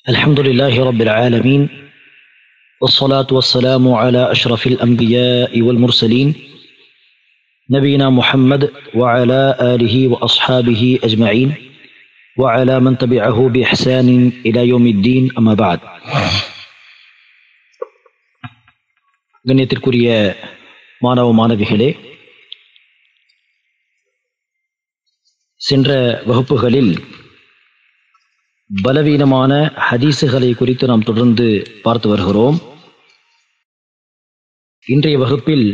الحمد لله رب العالمين والصلاة والسلام على أشرف الأنبياء والمرسلين نبينا محمد وعلى آله وأصحابه أجمعين وعلى من تبعه بإحسان إلى يوم الدين أما بعد கண்ணியத்திற்குரிய மாணவ மாணவிகளே சென்ற வகுப்புகளில் பலவீனமான ஹதீஸுகளை குறித்து நாம் தொடர்ந்து பார்த்து வருகிறோம் இன்றைய வகுப்பில்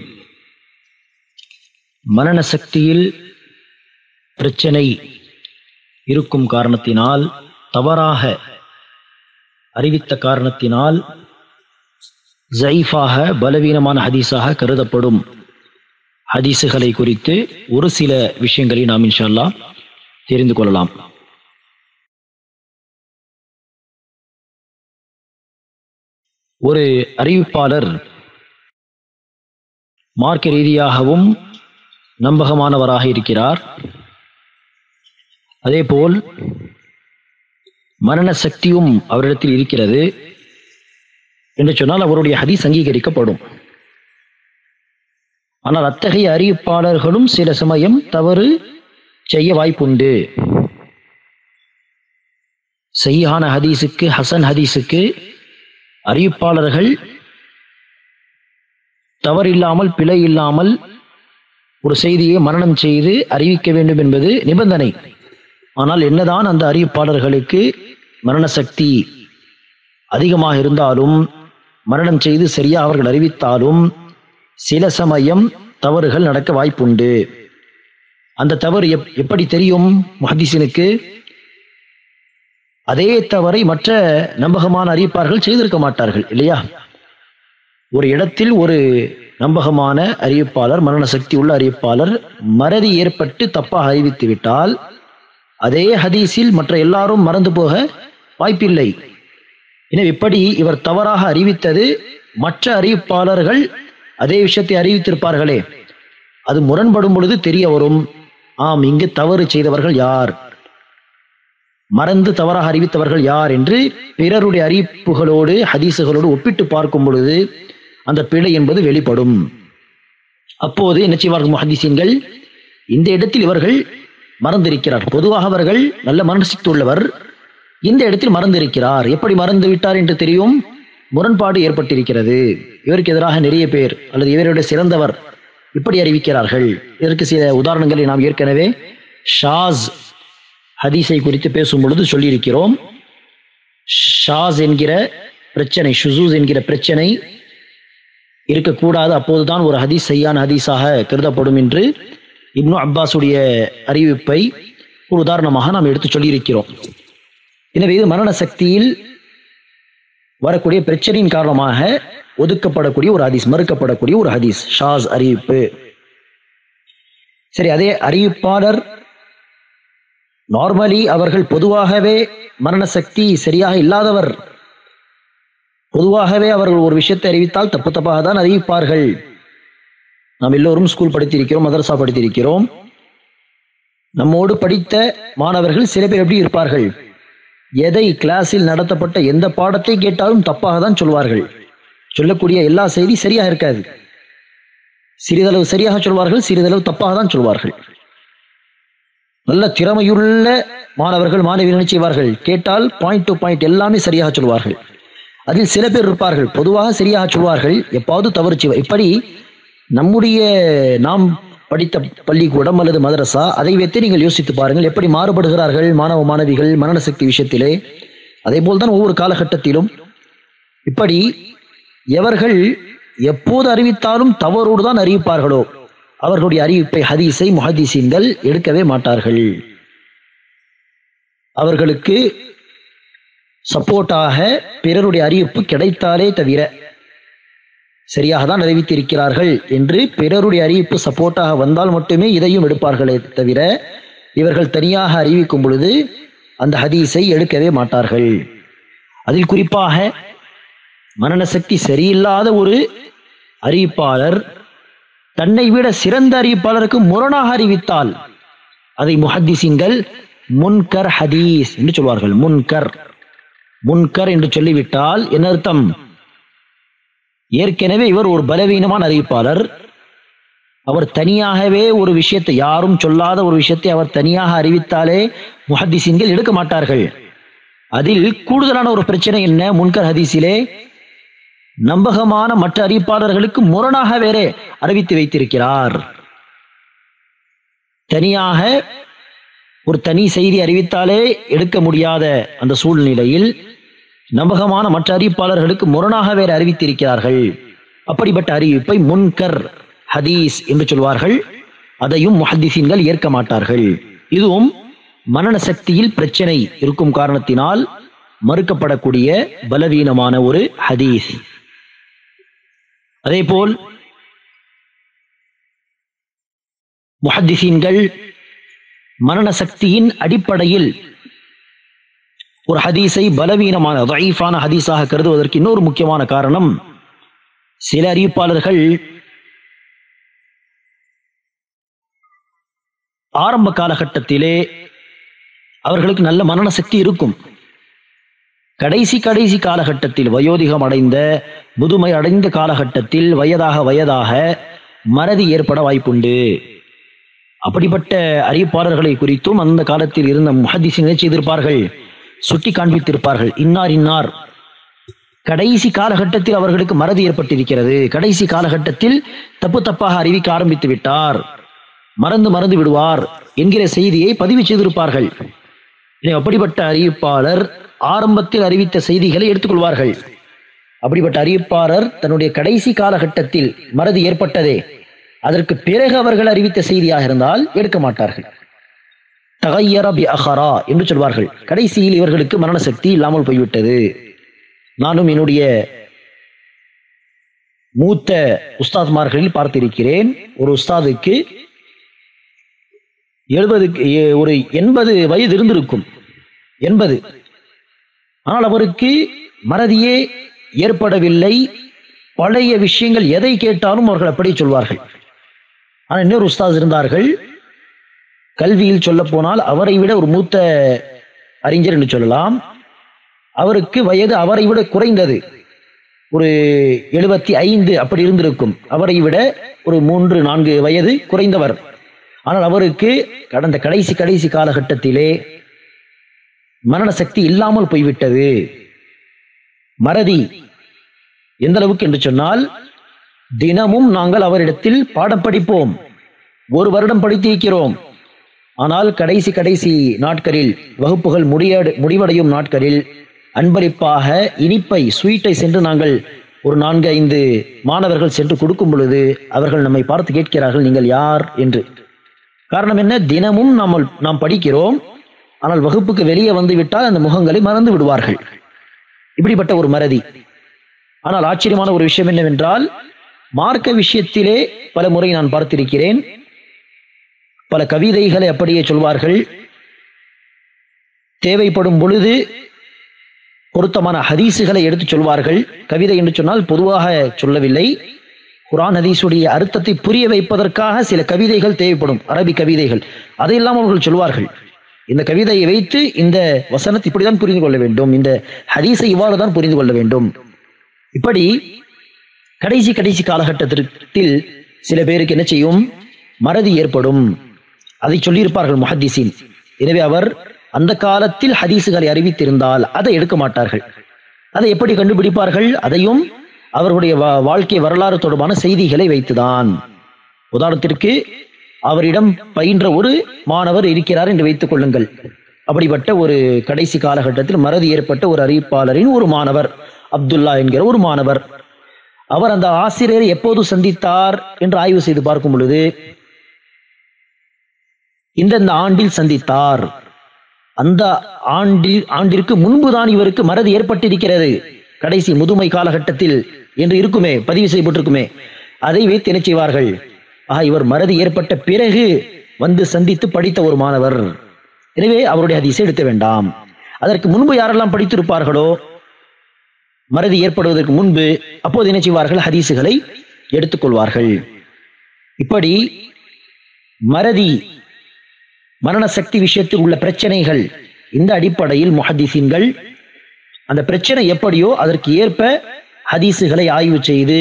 மரண சக்தியில் பிரச்சனை இருக்கும் காரணத்தினால் தவறாக அறிவித்த காரணத்தினால் ஜைஃபாக பலவீனமான ஹதீஸாக கருதப்படும் ஹதீஸுகளை குறித்து ஒரு சில விஷயங்களை நாம் இன்ஷல்லா தெரிந்து கொள்ளலாம் ஒரு அறிவிப்பாளர் மார்க்க ரீதியாகவும் நம்பகமானவராக இருக்கிறார் அதேபோல் மரண சக்தியும் அவரிடத்தில் இருக்கிறது என்று சொன்னால் அவருடைய ஹதீஸ் அங்கீகரிக்கப்படும் ஆனால் அத்தகைய அறிவிப்பாளர்களும் சில சமயம் தவறு செய்ய வாய்ப்புண்டு செய்யான ஹதீஸுக்கு ஹசன் ஹதீஸுக்கு அறிவிப்பாளர்கள் தவறில்லாமல் பிழை இல்லாமல் ஒரு செய்தியை மரணம் செய்து அறிவிக்க வேண்டும் என்பது நிபந்தனை ஆனால் என்னதான் அந்த அறிவிப்பாளர்களுக்கு மரண சக்தி அதிகமாக இருந்தாலும் மரணம் செய்து சரியாக அவர்கள் அறிவித்தாலும் சில சமயம் தவறுகள் நடக்க வாய்ப்புண்டு அந்த தவறு எப் எப்படி தெரியும் முஹதிசினுக்கு அதே தவறை மற்ற நம்பகமான அறிவிப்பார்கள் செய்திருக்க மாட்டார்கள் இல்லையா ஒரு இடத்தில் ஒரு நம்பகமான அறிவிப்பாளர் மரண சக்தி உள்ள அறிவிப்பாளர் மறதி ஏற்பட்டு தப்பாக அறிவித்து விட்டால் அதே ஹதீஸில் மற்ற எல்லாரும் மறந்து போக வாய்ப்பில்லை எனவே இப்படி இவர் தவறாக அறிவித்தது மற்ற அறிவிப்பாளர்கள் அதே விஷயத்தை அறிவித்திருப்பார்களே அது முரண்படும் பொழுது தெரிய வரும் ஆம் இங்கு தவறு செய்தவர்கள் யார் மறந்து தவறாக அறிவித்தவர்கள் யார் என்று பிறருடைய அறிவிப்புகளோடு ஹதீசுகளோடு ஒப்பிட்டு பார்க்கும் பொழுது அந்த பிழை என்பது வெளிப்படும் அப்போது என்ன செய்வார்கள் முஹதீசீன்கள் இந்த இடத்தில் இவர்கள் மறந்திருக்கிறார் பொதுவாக அவர்கள் நல்ல மனசித்து உள்ளவர் இந்த இடத்தில் மறந்திருக்கிறார் எப்படி மறந்து விட்டார் என்று தெரியும் முரண்பாடு ஏற்பட்டிருக்கிறது இவருக்கு எதிராக நிறைய பேர் அல்லது இவருடைய சிறந்தவர் இப்படி அறிவிக்கிறார்கள் இதற்கு சில உதாரணங்களை நாம் ஏற்கனவே ஷாஸ் ஹதீஸை குறித்து பேசும் பொழுது சொல்லியிருக்கிறோம் ஷாஸ் என்கிற பிரச்சனை ஷுசூஸ் என்கிற பிரச்சனை இருக்கக்கூடாது அப்போதுதான் ஒரு ஹதீஸ் செய்யான ஹதீஸாக கருதப்படும் என்று இப்னு அப்பாஸுடைய அறிவிப்பை ஒரு உதாரணமாக நாம் எடுத்து சொல்லியிருக்கிறோம் எனவே இது மரண சக்தியில் வரக்கூடிய பிரச்சனையின் காரணமாக ஒதுக்கப்படக்கூடிய ஒரு ஹதீஸ் மறுக்கப்படக்கூடிய ஒரு ஹதீஸ் ஷாஸ் அறிவிப்பு சரி அதே அறிவிப்பாளர் நார்மலி அவர்கள் பொதுவாகவே மரண சக்தி சரியாக இல்லாதவர் பொதுவாகவே அவர்கள் ஒரு விஷயத்தை அறிவித்தால் தப்பு தப்பாக தான் அறிவிப்பார்கள் நாம் எல்லோரும் ஸ்கூல் படித்திருக்கிறோம் மதரசா படித்திருக்கிறோம் நம்மோடு படித்த மாணவர்கள் சில பேர் எப்படி இருப்பார்கள் எதை கிளாஸில் நடத்தப்பட்ட எந்த பாடத்தை கேட்டாலும் தப்பாக தான் சொல்வார்கள் சொல்லக்கூடிய எல்லா செய்தி சரியாக இருக்காது சிறிதளவு சரியாக சொல்வார்கள் சிறிதளவு தப்பாக தான் சொல்வார்கள் நல்ல திறமையுள்ள மாணவர்கள் மாணவிகள் செய்வார்கள் கேட்டால் பாயிண்ட் டு பாயிண்ட் எல்லாமே சரியாக சொல்வார்கள் அதில் சில பேர் இருப்பார்கள் பொதுவாக சரியாக சொல்வார்கள் எப்பாவது தவறு செய்வார் இப்படி நம்முடைய நாம் படித்த பள்ளிக்கூடம் அல்லது மதரசா அதை வைத்து நீங்கள் யோசித்து பாருங்கள் எப்படி மாறுபடுகிறார்கள் மாணவ மாணவிகள் மரண சக்தி விஷயத்திலே அதே போல்தான் ஒவ்வொரு காலகட்டத்திலும் இப்படி எவர்கள் எப்போது அறிவித்தாலும் தவறோடு தான் அறிவிப்பார்களோ அவர்களுடைய அறிவிப்பை ஹதீஸை முஹதீசீன்கள் எடுக்கவே மாட்டார்கள் அவர்களுக்கு சப்போர்ட்டாக பிறருடைய அறிவிப்பு கிடைத்தாலே தவிர சரியாக தான் அறிவித்திருக்கிறார்கள் என்று பிறருடைய அறிவிப்பு சப்போர்ட்டாக வந்தால் மட்டுமே இதையும் எடுப்பார்களே தவிர இவர்கள் தனியாக அறிவிக்கும் பொழுது அந்த ஹதீஸை எடுக்கவே மாட்டார்கள் அதில் குறிப்பாக மரண சக்தி சரியில்லாத ஒரு அறிவிப்பாளர் தன்னை விட சிறந்த அறிவிப்பாளருக்கு முரணாக அறிவித்தால் அதை முஹத்திசிங்கள் முன்கர் ஹதீஸ் என்று சொல்வார்கள் முன்கர் முன்கர் என்று சொல்லிவிட்டால் என்ன அர்த்தம் ஏற்கனவே இவர் ஒரு பலவீனமான அறிவிப்பாளர் அவர் தனியாகவே ஒரு விஷயத்தை யாரும் சொல்லாத ஒரு விஷயத்தை அவர் தனியாக அறிவித்தாலே முஹத்திசீன்கள் எடுக்க மாட்டார்கள் அதில் கூடுதலான ஒரு பிரச்சனை என்ன முன்கர் ஹதீஸிலே நம்பகமான மற்ற அறிவிப்பாளர்களுக்கு முரணாக வேறே அறிவித்து வைத்திருக்கிறார் தனியாக ஒரு தனி செய்தி அறிவித்தாலே எடுக்க முடியாத அந்த சூழ்நிலையில் நம்பகமான மற்ற அறிவிப்பாளர்களுக்கு முரணாக வேற அறிவித்திருக்கிறார்கள் அப்படிப்பட்ட அறிவிப்பை முன்கர் ஹதீஸ் என்று சொல்வார்கள் அதையும் முஹத்திசீன்கள் ஏற்க மாட்டார்கள் இதுவும் மனன சக்தியில் பிரச்சனை இருக்கும் காரணத்தினால் மறுக்கப்படக்கூடிய பலவீனமான ஒரு ஹதீஸ் அதேபோல் முஹத்திசீன்கள் மரண சக்தியின் அடிப்படையில் ஒரு ஹதீஸை பலவீனமான தயீஃபான ஹதீஸாக கருதுவதற்கு இன்னொரு முக்கியமான காரணம் சில அறிவிப்பாளர்கள் ஆரம்ப காலகட்டத்திலே அவர்களுக்கு நல்ல மரண சக்தி இருக்கும் கடைசி கடைசி காலகட்டத்தில் வயோதிகம் அடைந்த முதுமை அடைந்த காலகட்டத்தில் வயதாக வயதாக மறதி ஏற்பட வாய்ப்புண்டு அப்படிப்பட்ட அறிவிப்பாளர்களை குறித்தும் அந்த காலத்தில் இருந்த முஹத்திசினை செய்திருப்பார்கள் சுட்டி காண்பித்திருப்பார்கள் இன்னார் இன்னார் கடைசி காலகட்டத்தில் அவர்களுக்கு மறதி ஏற்பட்டிருக்கிறது கடைசி காலகட்டத்தில் தப்பு தப்பாக அறிவிக்க ஆரம்பித்து விட்டார் மறந்து மறந்து விடுவார் என்கிற செய்தியை பதிவு செய்திருப்பார்கள் இனி அப்படிப்பட்ட அறிவிப்பாளர் ஆரம்பத்தில் அறிவித்த செய்திகளை எடுத்துக்கொள்வார்கள் அப்படிப்பட்ட அறிவிப்பாளர் தன்னுடைய கடைசி காலகட்டத்தில் மறதி ஏற்பட்டதே அதற்கு பிறகு அவர்கள் அறிவித்த செய்தியாக இருந்தால் எடுக்க மாட்டார்கள் தகையர பி அஹரா என்று சொல்வார்கள் கடைசியில் இவர்களுக்கு மரண சக்தி இல்லாமல் போய்விட்டது நானும் என்னுடைய மூத்த உஸ்தாத்மார்களில் பார்த்திருக்கிறேன் ஒரு உஸ்தாதுக்கு எழுபதுக்கு எ- ஒரு எண்பது வயது இருந்திருக்கும் எண்பது ஆனால் அவருக்கு மறதியே ஏற்படவில்லை பழைய விஷயங்கள் எதை கேட்டாலும் அவர்கள் அப்படியே சொல்வார்கள் ஆனால் இன்னொரு உஸ்தாத் இருந்தார்கள் கல்வியில் சொல்ல போனால் அவரை விட ஒரு மூத்த அறிஞர் என்று சொல்லலாம் அவருக்கு வயது அவரை விட குறைந்தது ஒரு எழுபத்தி ஐந்து அப்படி இருந்திருக்கும் அவரை விட ஒரு மூன்று நான்கு வயது குறைந்தவர் ஆனால் அவருக்கு கடந்த கடைசி கடைசி காலகட்டத்திலே மரண சக்தி இல்லாமல் போய்விட்டது மறதி எந்த அளவுக்கு என்று சொன்னால் தினமும் நாங்கள் அவரிடத்தில் பாடம் படிப்போம் ஒரு வருடம் படித்திருக்கிறோம் ஆனால் கடைசி கடைசி நாட்களில் வகுப்புகள் முடிய முடிவடையும் நாட்களில் அன்பளிப்பாக இனிப்பை ஸ்வீட்டை சென்று நாங்கள் ஒரு நான்கு ஐந்து மாணவர்கள் சென்று கொடுக்கும் பொழுது அவர்கள் நம்மை பார்த்து கேட்கிறார்கள் நீங்கள் யார் என்று காரணம் என்ன தினமும் நாம் நாம் படிக்கிறோம் ஆனால் வகுப்புக்கு வெளியே வந்து விட்டால் அந்த முகங்களை மறந்து விடுவார்கள் இப்படிப்பட்ட ஒரு மறதி ஆனால் ஆச்சரியமான ஒரு விஷயம் என்னவென்றால் மார்க்க விஷயத்திலே பல முறை நான் பார்த்திருக்கிறேன் பல கவிதைகளை அப்படியே சொல்வார்கள் தேவைப்படும் பொழுது பொருத்தமான ஹதீஸுகளை எடுத்து சொல்வார்கள் கவிதை என்று சொன்னால் பொதுவாக சொல்லவில்லை குரான் ஹதீஸுடைய அர்த்தத்தை புரிய வைப்பதற்காக சில கவிதைகள் தேவைப்படும் அரபி கவிதைகள் அதையெல்லாம் அவர்கள் சொல்வார்கள் இந்த கவிதையை வைத்து இந்த வசனத்தை இப்படிதான் புரிந்து கொள்ள வேண்டும் இந்த ஹதீஸை இவ்வாறு தான் புரிந்து கொள்ள வேண்டும் இப்படி கடைசி கடைசி காலகட்டத்தில் சில பேருக்கு என்ன செய்யும் மறதி ஏற்படும் அதை சொல்லியிருப்பார்கள் முஹத்திஸின் எனவே அவர் அந்த காலத்தில் ஹதீஸுகளை அறிவித்திருந்தால் அதை எடுக்க மாட்டார்கள் அதை எப்படி கண்டுபிடிப்பார்கள் அதையும் அவர்களுடைய வா- வாழ்க்கை வரலாறு தொடர்பான செய்திகளை வைத்துதான் உதாரணத்திற்கு அவரிடம் பயின்ற ஒரு மாணவர் இருக்கிறார் என்று வைத்துக் கொள்ளுங்கள் அப்படிப்பட்ட ஒரு கடைசி காலகட்டத்தில் மறதி ஏற்பட்ட ஒரு அறிவிப்பாளரின் ஒரு மாணவர் அப்துல்லா என்கிற ஒரு மாணவர் அவர் அந்த ஆசிரியரை எப்போது சந்தித்தார் என்று ஆய்வு செய்து பார்க்கும் பொழுது இந்தந்த ஆண்டில் சந்தித்தார் அந்த ஆண்டில் ஆண்டிற்கு முன்புதான் இவருக்கு மறதி ஏற்பட்டிருக்கிறது கடைசி முதுமை காலகட்டத்தில் என்று இருக்குமே பதிவு செய்யப்பட்டிருக்குமே அதை வைத்து என்ன செய்வார்கள் ஆக இவர் மறதி ஏற்பட்ட பிறகு வந்து சந்தித்து படித்த ஒரு மாணவர் எனவே அவருடைய ஹதீஸை எடுக்க வேண்டாம் அதற்கு முன்பு யாரெல்லாம் படித்திருப்பார்களோ மறதி ஏற்படுவதற்கு முன்பு அப்போது என்ன செய்வார்கள் ஹதீஸுகளை எடுத்துக்கொள்வார்கள் இப்படி மறதி மரண சக்தி விஷயத்தில் உள்ள பிரச்சனைகள் இந்த அடிப்படையில் முஹத்திசீன்கள் அந்த பிரச்சனை எப்படியோ அதற்கு ஏற்ப ஹதீஸுகளை ஆய்வு செய்து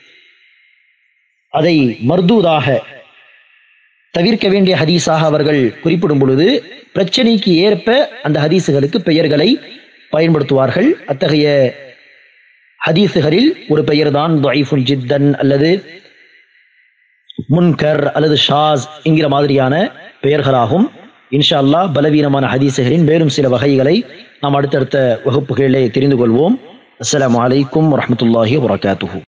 அதை மர்தூதாக தவிர்க்க வேண்டிய ஹதீஸாக அவர்கள் குறிப்பிடும் பொழுது பிரச்சனைக்கு ஏற்ப அந்த ஹதீஸுகளுக்கு பெயர்களை பயன்படுத்துவார்கள் அத்தகைய ஹதீஸுகளில் ஒரு பெயர் தான் துஐஃபுன் ஜித்தன் அல்லது முன்கர் அல்லது ஷாஸ் என்கிற மாதிரியான பெயர்களாகும் இன்ஷா அல்லாஹ் பலவீனமான ஹதீஸுகளின் மேலும் சில வகைகளை நாம் அடுத்தடுத்த வகுப்புகளிலே தெரிந்து கொள்வோம் அஸ்ஸலாமு அலைக்கும் வரஹ்மத்துல்லாஹி வபரகாத்துஹு